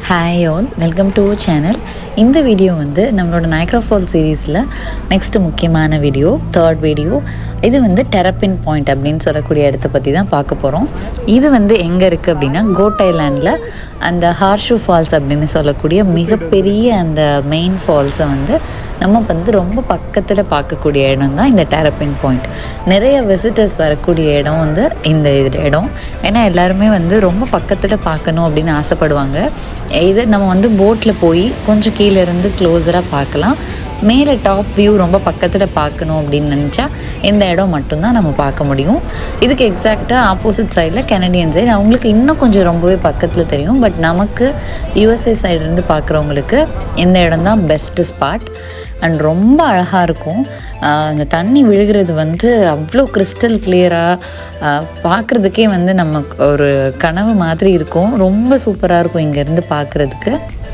hi all welcome to channel இந்த video வந்து நம்மளோட நைக்ரோஃபால் சீரீஸில் நெக்ஸ்ட்டு முக்கியமான வீடியோ தேர்ட் வீடியோ இது வந்து டெரப்பின் பாயிண்ட் அப்படின்னு சொல்லக்கூடிய இடத்த பற்றி தான் பார்க்க போகிறோம் இது வந்து எங்கே இருக்குது அப்படின்னா கோட் ஐலாண்டில் அந்த ஹார்ஷூ ஃபால்ஸ் அப்படின்னு சொல்லக்கூடிய மிகப்பெரிய அந்த மெயின் ஃபால்ஸை வந்து நம்ம வந்து ரொம்ப பக்கத்தில் பார்க்கக்கூடிய இடம் தான் இந்த டெரப்பின் பாயிண்ட் நிறைய விசிட்டர்ஸ் வரக்கூடிய இடம் வந்து இந்த இது இடம் ஏன்னா எல்லாருமே வந்து ரொம்ப பக்கத்தில் பார்க்கணும் அப்படின்னு ஆசைப்படுவாங்க இது நம்ம வந்து போட்டில் போய் கொஞ்சம் கீழே இருந்து க்ளோஸராக பார்க்கலாம் மேலே டாப் வியூ ரொம்ப பக்கத்தில் பார்க்கணும் அப்படின்னு நினச்சா இந்த இடம் மட்டும்தான் நம்ம பார்க்க முடியும் இதுக்கு எக்ஸாக்டாக ஆப்போசிட் சைடில் கெனடியன் சைடு அவங்களுக்கு இன்னும் கொஞ்சம் ரொம்பவே பக்கத்தில் தெரியும் பட் நமக்கு யுஎஸ்ஏ சைடுலேருந்து பார்க்குறவங்களுக்கு இந்த இடம் தான் பெஸ்ட்டு ஸ்பாட் அண்ட் ரொம்ப அழகாக இருக்கும் ஆஹ் அந்த தண்ணி விழுகிறது வந்து அவ்வளோ கிறிஸ்டல் கிளியராக பார்க்குறதுக்கே வந்து நமக்கு ஒரு கனவு மாதிரி இருக்கும் ரொம்ப சூப்பராக இருக்கும் இங்கேருந்து பார்க்குறதுக்கு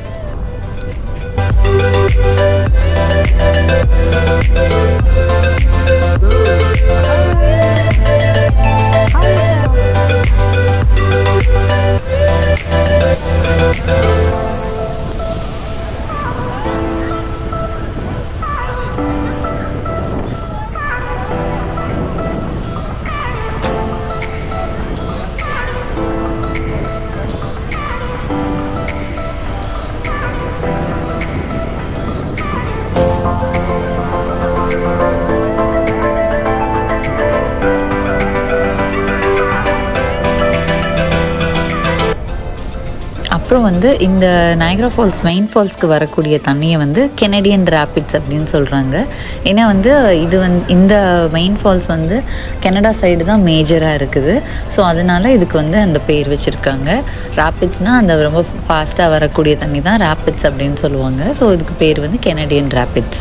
அப்புறம் வந்து இந்த நயக்ரா ஃபால்ஸ் மெயின் ஃபால்ஸ்க்கு வரக்கூடிய தண்ணியை வந்து கெனடியன் ரேபிட்ஸ் அப்படின்னு சொல்கிறாங்க ஏன்னா வந்து இது வந்து இந்த மெயின் ஃபால்ஸ் வந்து கனடா சைடு தான் மேஜராக இருக்குது ஸோ அதனால இதுக்கு வந்து அந்த பேர் வச்சுருக்காங்க ரேபிட்ஸ்னால் அந்த ரொம்ப ஃபாஸ்ட்டாக வரக்கூடிய தண்ணி தான் ரேபிட்ஸ் அப்படின்னு சொல்லுவாங்க ஸோ இதுக்கு பேர் வந்து கெனடியன் ரேபிட்ஸ்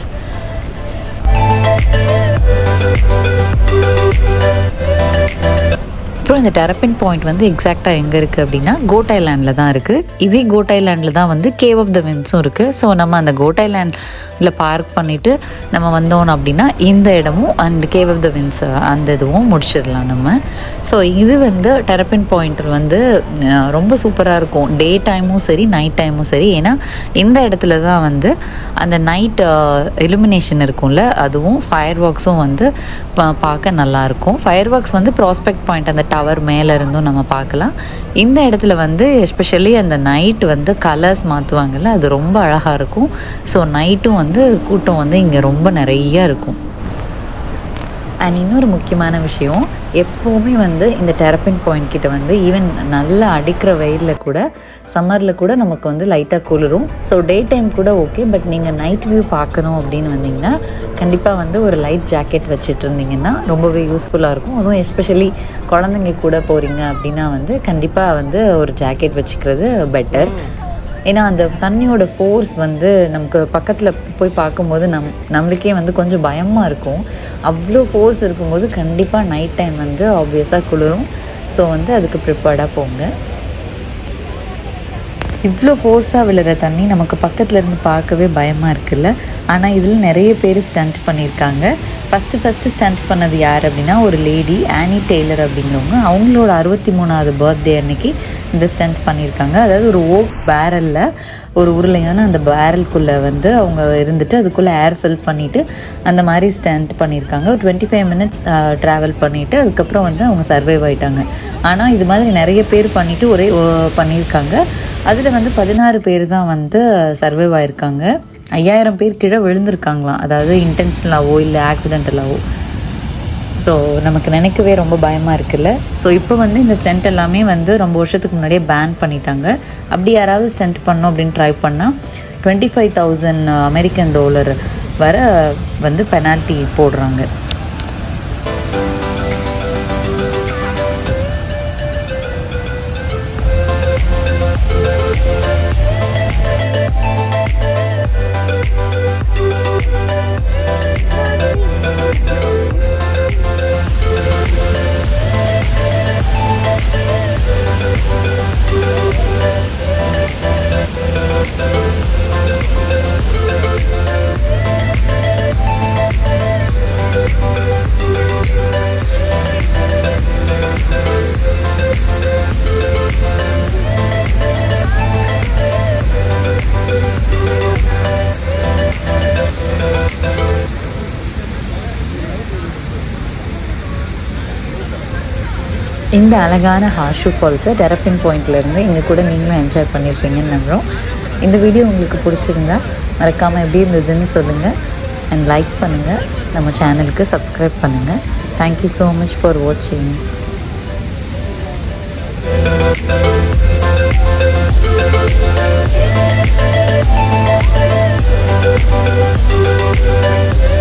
அப்புறம் இந்த டெரப்பின் பாயிண்ட் வந்து எக்ஸாக்டாக எங்கே இருக்குது அப்படின்னா கோட் ஐலாண்டில் தான் இருக்குது இதே கோட் ஐலாண்டில் தான் வந்து கேவ் ஆஃப் த வின்ஸும் இருக்குது ஸோ நம்ம அந்த கோட் ஐலாண்டில் பார்க் பண்ணிவிட்டு நம்ம வந்தோம் அப்படின்னா இந்த இடமும் and Cave of the Winds அந்த இதுவும் முடிச்சிடலாம் நம்ம ஸோ இது வந்து டெரப்பின் பாயிண்ட் வந்து அஹ், ரொம்ப சூப்பராக இருக்கும் டே டைமும் சரி நைட் டைமும் சரி ஏன்னா இந்த இடத்துல தான் வந்து அந்த நைட் இலுமினேஷன் இருக்கும்ல அதுவும் ஃபயர் ஒர்க்ஸும் வந்து பா- பார்க்க நல்லாயிருக்கும் ஃபயர் ஒர்க்ஸ் வந்து ப்ராஸ்பெக்ட் பாயிண்ட் அந்த டவர் மேலே இருந்தும் நம்ம பார்க்கலாம் இந்த இடத்துல வந்து எஸ்பெஷலி அந்த நைட் வந்து கலர்ஸ் மாற்றுவாங்கல்ல அது ரொம்ப அழகாக இருக்கும் ஸோ நைட்டும் வந்து கூட்டம் வந்து இங்கே ரொம்ப நிறைய இருக்கும் அண்ட் இன்னொரு முக்கியமான விஷயம் எப்போவுமே வந்து இந்த டெரப்பின் பாயிண்ட் கிட்ட வந்து ஈவன் நல்லா அடிக்கிற வெயிலில் கூட சம்மரில் கூட நமக்கு வந்து லைட்டாக குளிரும் ஸோ டே டைம் கூட ஓகே பட் நீங்கள் நைட் வியூ பார்க்கணும் அப்படின்னு வந்தீங்கன்னா கண்டிப்பாக வந்து ஒரு லைட் ஜாக்கெட் வச்சுட்டு இருந்தீங்கன்னா ரொம்பவே யூஸ்ஃபுல்லாக இருக்கும் அதுவும் எஸ்பெஷலி குழந்தைங்க கூட போகிறீங்க அப்படின்னா வந்து கண்டிப்பாக வந்து ஒரு ஜாக்கெட் வச்சுக்கிறது பெட்டர் ஏன்னா அந்த தண்ணியோட ஃபோர்ஸ் வந்து நமக்கு பக்கத்தில் போய் பார்க்கும்போது நம் நம்மளுக்கே வந்து கொஞ்சம் பயமாக இருக்கும் அவ்வளோ ஃபோர்ஸ் இருக்கும்போது கண்டிப்பாக நைட் டைம் வந்து ஆப்வியஸாக குளிரும் ஸோ வந்து அதுக்கு ப்ரிப்பேர்டாக போங்க இவ்வளோ ஃபோர்ஸாக விழுற தண்ணி நமக்கு பக்கத்துல இருந்து பார்க்கவே பயமாக இருக்குல்ல ஆனால் இதில் நிறைய பேர் ஸ்டண்ட் பண்ணியிருக்காங்க ஃபஸ்ட்டு ஃபஸ்ட்டு ஸ்டண்ட் பண்ணது யார் அப்படின்னா ஒரு லேடி ஆனி டெய்லர் அப்படிங்கிறவங்க அவங்களோட அறுபத்தி மூணாவது பர்த்டே அன்னைக்கு இந்த ஸ்டண்ட் பண்ணியிருக்காங்க அதாவது ஒரு ஓக் பேரலில் ஒரு உருளையான அந்த பேரல்குள்ளே வந்து அவங்க இருந்துட்டு அதுக்குள்ளே ஏர் ஃபில் பண்ணிவிட்டு அந்த மாதிரி ஸ்டண்ட் பண்ணியிருக்காங்க ஒரு டுவெண்ட்டி ஃபைவ் மினிட்ஸ் ட்ராவல் பண்ணிவிட்டு அதுக்கப்புறம் வந்து அவங்க சர்வைவ் ஆயிட்டாங்க ஆனால் இது மாதிரி நிறைய பேர் பண்ணிவிட்டு ஒரே ஓ, பண்ணியிருக்காங்க அதில் வந்து பதினாறு பேர் தான் வந்து சர்வைவ் ஆயிருக்காங்க ஐயாயிரம் பேர் கீழே விழுந்திருக்காங்களாம் அதாவது இன்டென்ஷனலாவோ இல்லை ஆக்சிடென்டலாவோ ஸோ நமக்கு நினைக்கவே ரொம்ப பயமாக இருக்குல்ல ஸோ இப்போ வந்து இந்த ஸ்டென்ட் எல்லாமே வந்து ரொம்ப வருஷத்துக்கு முன்னாடியே பேன் பண்ணிட்டாங்க அப்படி யாராவது ஸ்டென்ட் பண்ணோம் அப்படின்னு ட்ரை பண்ணால் twenty five thousand American dollar வர வந்து பெனால்ட்டி போடுறாங்க இந்த அழகான ஹார்ஷூ ஃபால்ஸை டெரப்பின் பாயிண்ட்லேருந்து இங்கே கூட நீங்களும் என்ஜாய் பண்ணியிருப்பீங்கன்னு நம்புகிறோம் இந்த வீடியோ உங்களுக்கு பிடிச்சிருந்தா மறக்காமல் எப்படி இருந்ததுன்னு சொல்லுங்கள் அண்ட் லைக் பண்ணுங்கள் நம்ம சேனலுக்கு சப்ஸ்கிரைப் பண்ணுங்கள் தேங்க்யூ ஸோ மச் ஃபார் வாட்சிங் Thank